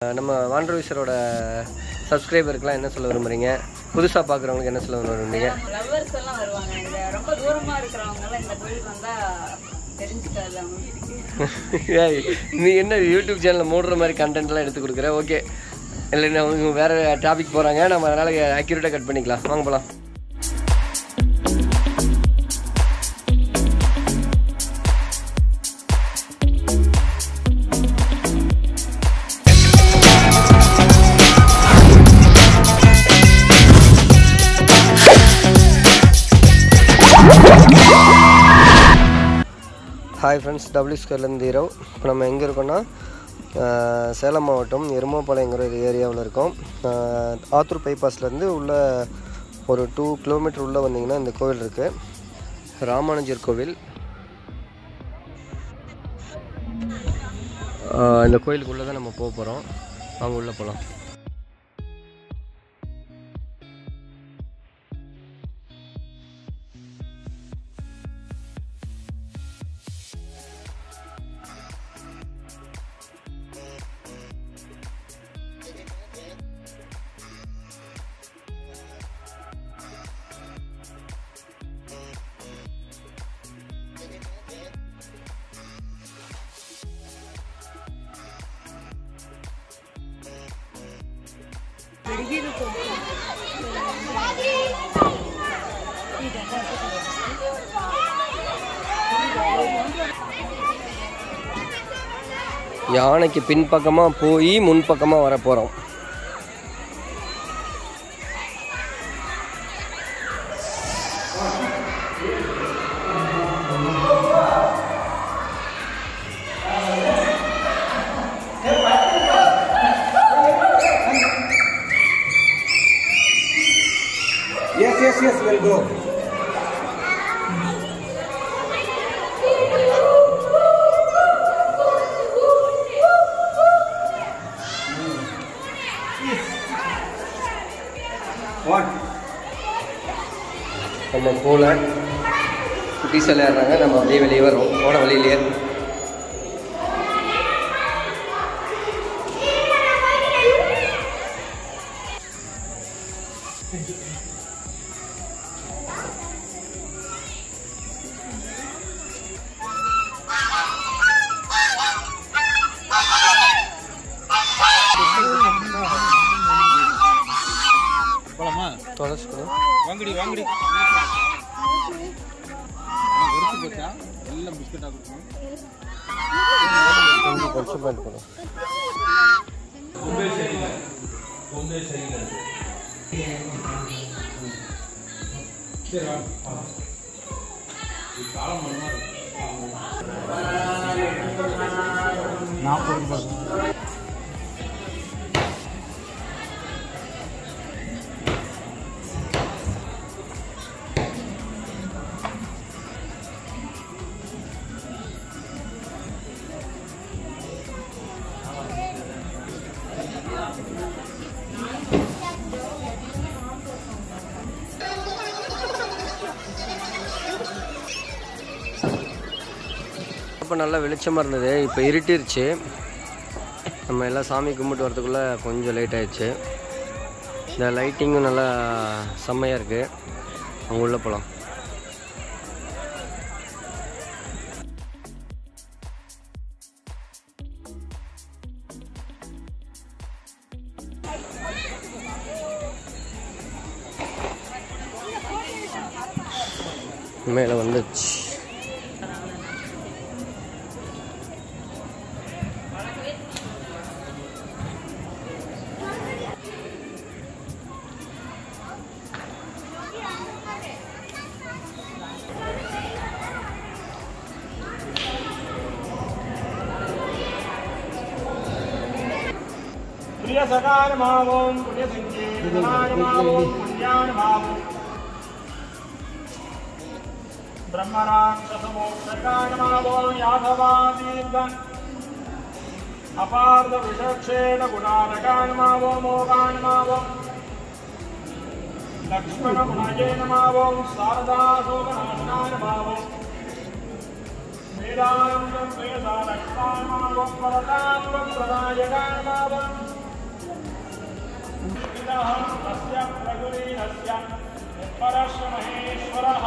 நம்ம வாண்டர்விசரோட சப்ஸ்கிரைபருக்குலாம் என்ன சொல்ல விரும்புறீங்க புதுசாக பார்க்குறவங்களுக்கு என்ன சொல்ல விரும்புறீங்க லவ்வர்ஸ் எல்லாம் வருவாங்க இந்த ரொம்ப தூரமா இருக்கிறவங்க எல்லாம் இந்த கோயிலுக்கு வந்தா தெரிஞ்சுக்காது அவங்களுக்கு ஏய், நீ என்ன யூடியூப் சேனலில் மூடுற மாதிரி கண்டென்ட்லாம் எடுத்து கொடுக்குற ஓகே இல்லை அவங்க வேறு டாபிக் போகிறாங்க நம்ம அதனால் அக்யூரேட்டாக கட் பண்ணிக்கலாம் வாங்க போகலாம் ஹாய் ஃப்ரெண்ட்ஸ் டபிள்யூ ஸ்கொயர்லேருந்து இரவு இப்போ நம்ம எங்கே இருக்கோம்னா ஆஹ், சேலம் மாவட்டம் எருமாபாளையங்கிற ஒரு ஏரியாவில் இருக்கோம் ஆஹ், ஆத்தூர் பைபாஸ்லேருந்து உள்ள ஒரு டூ கிலோமீட்டர் உள்ளே வந்தீங்கன்னா இந்த கோவில் இருக்குது ராமானுஜர் கோவில் ஆஹ், இந்த கோயிலுக்குள்ளே தான் நம்ம போக போகிறோம் அவங்க உள்ளே போகலாம் யானைக்கு பின்பக்கமாக போய் முன்பக்கமாக வர போகிறோம் Yes, yes, yes, we'll go. What? நம்ம போல குட்டீஸ் விளையாடுறாங்க நம்ம அப்படியே வெளியே வரோம் போன வழியிலேயே போலாமா தொலைச்சு கொடு வாங்கடி வாங்கடி வெறுத்து போச்சா எல்லாம் பிஸ்கட்டா கொடுக்கணும் கொஞ்சம் கொஞ்சம் பாயிண்ட் போடும் சரி வா நாற்பது ரூபாய் அப்போ நல்லா வெளிச்சமாக இருந்தது இப்போ இருட்டிருச்சு நம்ம எல்லாம் சாமி கும்பிட்டு வரதுக்குள்ளே கொஞ்சம் லேட் ஆயிடுச்சு இந்த லைட்டிங்கும் நல்லா செம்மையாக இருக்குது அங்கே உள்ளே போகலாம் மேலே வந்துச்சு प्रियसकार्मावों पुण्यसङ्केतनायमावों पुण्यानुभावों ब्रह्मराक्षसमोक्षकायमावों यादवादीर्घन् अपार्धविषक्षेण गुणानकान्मावो मोगान्मावो लक्ष्मणगुणये नमावो शारदाशोकनाशनान्मावो वेदान्तं वेदालक्ष्मान्मावो वरदान्तं प्रदायकान्मावो प्रवीणस्य परश्व महेश्वरः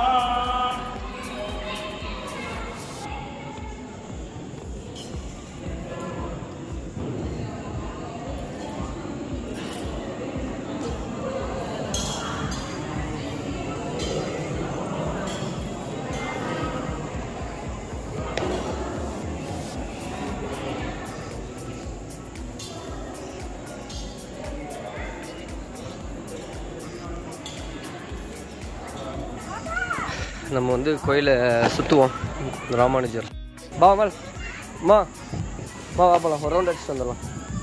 நம்ம வந்து கோயிலை சுற்றுவோம் ராமானுஜர் பா மல் மா மா வா போகலாம் ஒரு ரவுண்ட் அடிச்சுட்டு வந்துடலாம்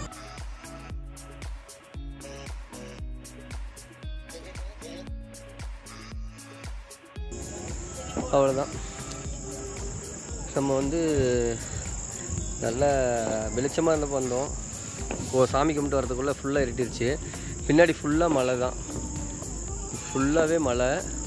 அவ்வளோதான் நம்ம வந்து நல்ல வெளிச்சமாக இருந்தப்போ வந்தோம் ஓ சாமி கும்பிட்டு வரதுக்குள்ளே ஃபுல்லாக இருட்டிருச்சு பின்னாடி ஃபுல்லாக மழை தான் ஃபுல்லாகவே மழை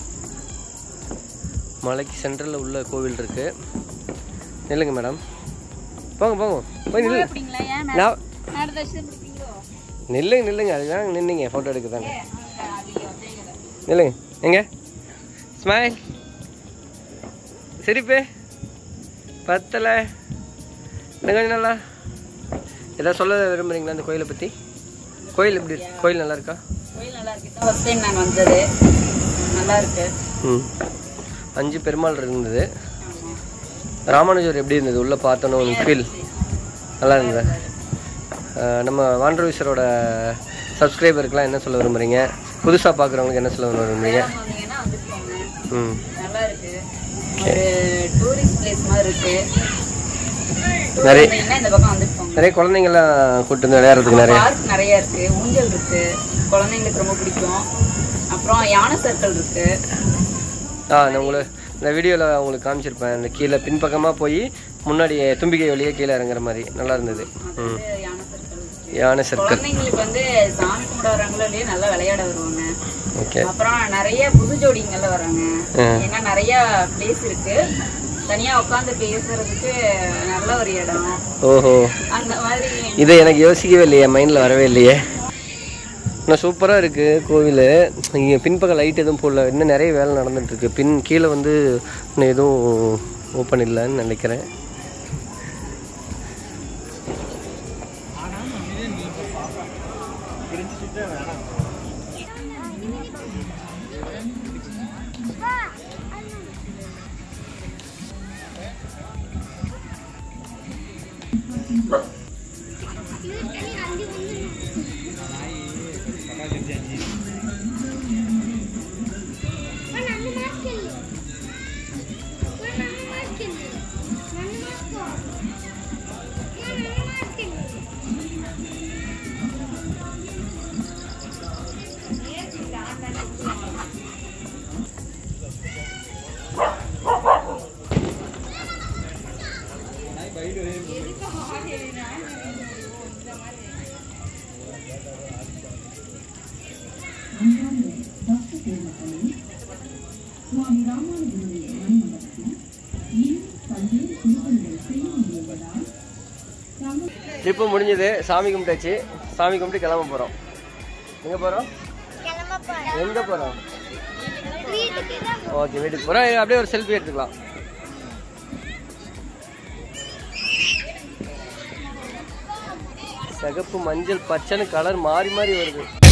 மலைக்கு சென்டரில் உள்ள கோவில் இருக்கு நில்லுங்க மேடம் போங்க போங்க போய் நில்லு அப்படிங்களா ஏன் நான் நாடு தரிசனம் பிடிப்பீங்களோ நில்லுங்க நில்லுங்க அதுதான் நின்னீங்க ஃபோட்டோ எடுக்க தானே அது ஒத்தைகளை நில்லுங்க எங்க ஸ்மைல் சிரிப்பு பத்தலை இன்னும் கொஞ்சம் நல்லா ஏதாவது சொல்ல விரும்புறீங்களா இந்த கோயிலை பற்றி கோயில் எப்படி இருக்கு கோயில் நல்லா இருக்கா கோயில் நல்லா இருக்கு ஃபர்ஸ்ட் டைம் நான் வந்தது நல்லா இருக்கு ம் அஞ்சு பெருமாள் இருந்தது ராமானுஜர் எப்படி இருந்தது உள்ளே பார்த்தோன்னு ஒரு ஃபீல் நல்லா இருந்தது அஹ் நம்ம வாண்டர்விசரோட சப்ஸ்கிரைபருக்குலாம் என்ன சொல்ல விரும்புறீங்க புதுசாக பார்க்குறவங்களுக்கு என்ன சொல்ல விரும்புறீங்க சேலம் வந்தீங்கன்னா வந்துட்டு போங்க ம் நல்லா இருக்கு ஒரு டூரிஸ்ட் பிளேஸ் மாதிரி இருக்கு Tour நிறைய- வந்தீங்கன்னா இந்த பக்கம் வந்துட்டு போங்க நிறைய குழந்தைங்கள்லாம் கூப்பிட்டு வந்து விளையாடுறதுக்கு நிறைய பார்க் நிறைய இருக்கு ஊஞ்சல் இருக்கு குழந்தைங்களுக்கு ரொம்ப பிடிக்கும் அப்புறம் யானை சர்க்கிள் இருக்கு ஆ நான் உங்களுக்கு இந்த வீடியோவில் உங்களுக்கு காமிச்சிருப்பேன் இந்த கீழே பின்பக்கமாக போய் முன்னாடி தும்பிக்கை வழியே கீழே இறங்குற மாதிரி நல்லா இருந்தது ம் அது யானை சர்க்கிள் இருக்கு யானை சர்க்கிள் குழந்தைங்களுக்கு வந்து சாமி கும்பிட வர்றவங்களோ இல்லையோ நல்லா விளையாட வருவாங்க ஓகே அப்புறம் நிறைய புது ஜோடிங்கெல்லாம் வராங்க ஆ. ஏன்னா நிறைய பிளேஸ் இருக்கு தனியா உட்காந்து பேசுறதுக்கு நல்ல ஒரு இடம் ஓஹோ அந்த மாதிரி இதை எனக்கு யோசிக்கவே இல்லையே மைண்டில் வரவே இல்லையே இன்னும் சூப்பராக இருக்குது கோவில் இங்கே பின்பக்கம் லைட் எதுவும் போடல இன்னும் நிறைய வேலை நடந்துட்டுருக்கு பின் கீழே வந்து இன்னும் எதுவும் ஓப்பன் இல்லைன்னு நினைக்கிறேன் ட்ரிப்பு முடிஞ்சது சாமி கும்பிட்டாச்சு சாமி கும்பிட்டு கிளம்ப போகிறோம் எங்கே போகிறோம் எங்கே போகிறோம் ஓகே வீட்டுக்கு போகிறோம் அப்படியே ஒரு செல்ஃபி எடுத்துக்கலாம் சிகப்பு மஞ்சள் பச்சைன்னு கலர் மாறி மாறி வருது